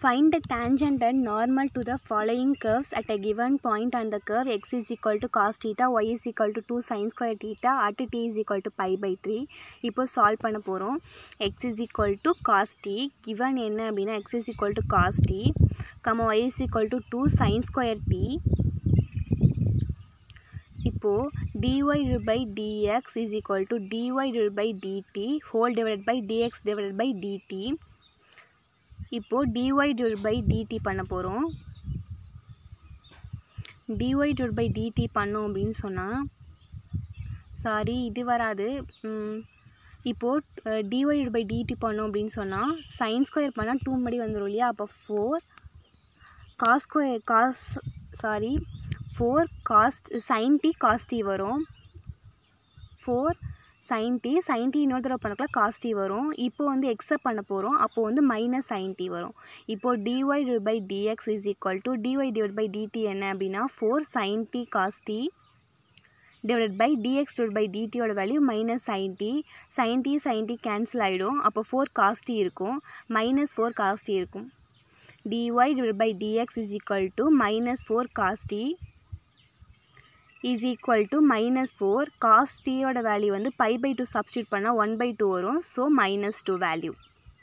Find the tangent and normal to the following curves at a given point on the curve x is equal to cos theta, y is equal to 2 sin square theta, at t is equal to pi by 3. இப்போ solve பண்ண போகிறோம் x is equal to cos t, given என்ன அப்படின்னா x is equal to cos t, comma y is equal to 2 sin square t. இப்போது dy by dx is equal to dy by dt whole divided by dx divided by dt இப்போது dy divided by dt பண்ண போகிறோம் dy divided by dt பண்ணோம் அப்படின்னு சொன்னால் sorry இது வராது ம், இப்போது dy divided by dt பண்ணோம் அப்படின்னு சொன்னால் சைன் ஸ்கொயர் பண்ணால் டூ மடி வந்துடும் இல்லையா அப்போ four cos square cos sorry four cos t sine t cos t வரும் four sine t sine t இன்னொரு தடவை பண்ணக்கலாம் காஸ் டி வரும் இப்போ வந்து எக்ஸப்ட் பண்ண போகிறோம் அப்போது வந்து மைனஸ் சைன் டி வரும் இப்போது dy by dx is equal to dy divide by dt என்ன அப்படின்னா four sine t cos t divide by dx divide by டிடியோட value minus sine t sine t sine t cancel ஆகிடும் அப்போ four cos t இருக்கும் minus four cos t இருக்கும் dy divided by dx is equal to minus 4 cos t is equal to minus 4 cos t ஓட value வந்து pi by 2 substitute பண்ணால் 1 by 2 வரும் so minus 2 value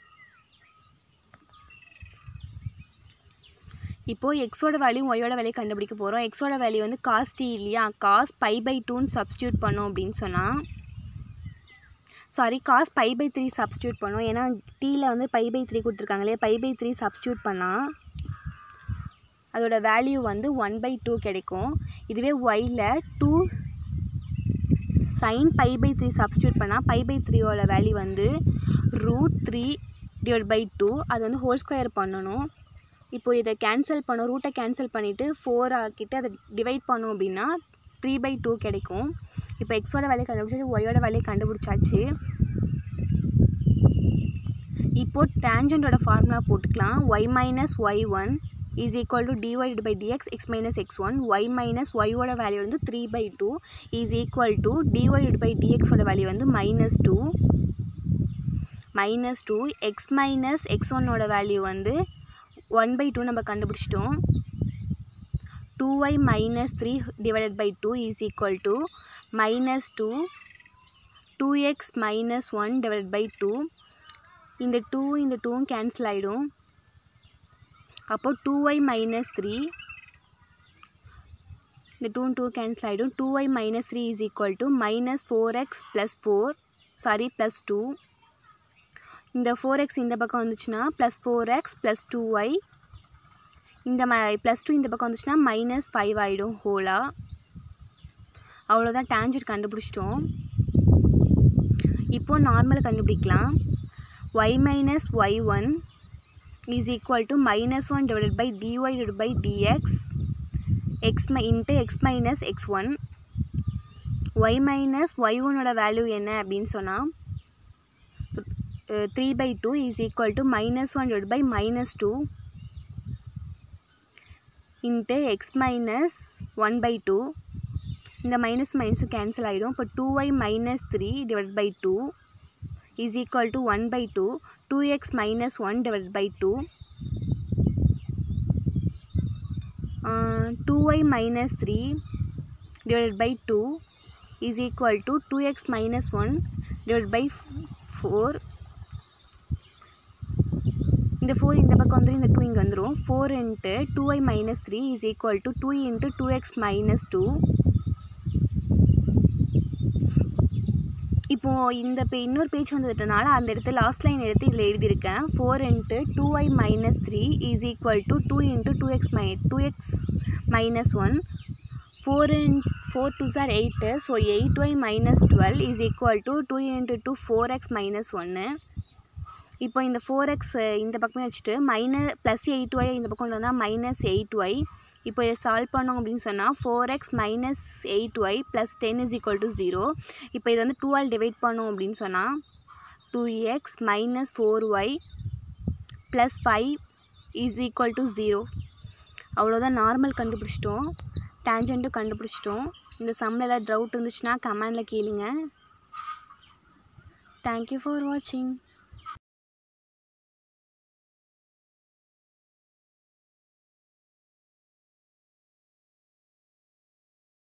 இப்போது எக்ஸோட value ஒய்யோட value கண்டுபிடிக்க போகிறோம் எக்ஸோட வேல்யூ வந்து காஸ் டி இல்லையா காஸ் பை பை டூன்னு சப்ஸ்டியூட் பண்ணோம் அப்படின்னு சொன்னால் sorry cos pi by three substitute பண்ணோம் ஏன்னா டீயில் வந்து பை பை த்ரீ கொடுத்துருக்காங்களே பை பை த்ரீ சப்ஸ்டியூட் பண்ணால் அதோட வேல்யூ வந்து ஒன் பை டூ கிடைக்கும் இதுவே ஒயில் two sine pi by three substitute பண்ணால் பை பை த்ரீயோட வேல்யூ வந்து root three divide by two அது வந்து ஹோல் ஸ்கொயர் பண்ணணும் இப்போ இதை கேன்சல் பண்ணோம் ரூட்டை கேன்சல் பண்ணிவிட்டு ஃபோர் ஆக்கிட்டு அதை டிவைட் பண்ணோம் அப்படின்னா த்ரீ பை டூ கிடைக்கும் இப்போ எக்ஸோட வேலையை கண்டுபிடிச்சாச்சு ஒய்யோட வேலையை கண்டுபிடிச்சாச்சு இப்போ டேஞ்சண்டோட ஃபார்முலா போட்டுக்கலாம் y minus y one is equal to divide by dx x minus x one y minus ஒய்யோட வேல்யூ வந்து three by two is equal to divide by டிஎக்ஸோட வேல்யூ வந்து minus two minus two x minus x ஒன்னோட value வந்து one by two நம்ம கண்டுபிடிச்சிட்டோம் two y minus three divided by two is equal to minus two two x minus one divide by two இந்த two இந்த டூவும் cancel ஆகிடும் அப்போ two y minus three இந்த டூ டூ கேன்சல் ஆகிடும் two y minus three is equal to minus four x plus four sorry plus two இந்த four x இந்த பக்கம் வந்துச்சுன்னா plus four x plus two y இந்த ம ப்ளஸ் டூ இந்த பக்கம் வந்துச்சுன்னா மைனஸ் ஃபைவ் ஆகிடும் ஹோலாக அவ்வளோதான் டேஞ்சட் கண்டுபிடிச்சிட்டோம் இப்போது நார்மல் கண்டுபிடிக்கலாம் y minus y one is equal to minus one divided by dy divide by dx x மை into x minus x one y minus y ஒன்னோட வேல்யூ என்ன அப்படின்னு சொன்னால் three by two is equal to minus one divide by minus two into x minus one by two இந்த minus மைனஸும் cancel ஆகிடும் இப்போ two y minus three divide by two is equal to one by two two x minus one divide by two two y minus three divide by two is equal to two x minus one divide by four இந்த four இந்த பக்கம் வந்துடும் இந்த two இங்கே வந்துடும் four into two y minus three is equal to two into two x minus two இப்போது இந்த பே இன்னொரு பேஜ் வந்துட்டனால அந்த இடத்துல லாஸ்ட் லைன் எடுத்து இதில் எழுதியிருக்கேன் four into two y minus three is equal to two into two x மை two x minus one four in four two sir eight so eight y minus twelve is equal to two into two four x minus ஒன்று இப்போ இந்த four x இந்த பக்கமே வச்சுட்டு minus plus eight Y இந்த பக்கம் கொண்டு வந்தால் மைனஸ் எயிட் ஒய் இப்போ இதை சால்வ் பண்ணோம் அப்படின்னு சொன்னால் four x minus eight y plus ten is equal to zero இப்போ இதை வந்து டூவால் டிவைட் பண்ணோம் அப்படின்னு சொன்னால் two x minus four y plus five is equal to zero அவ்வளோதான் நார்மல் கண்டுபிடிச்சிட்டோம் டேஞ்சண்ட்டும் கண்டுபிடிச்சிட்டோம் இந்த சம்மில் ஏதாவது டவுட் இருந்துச்சுன்னா கமெண்டில் கேளுங்க தேங்க்யூ ஃபார் வாட்சிங்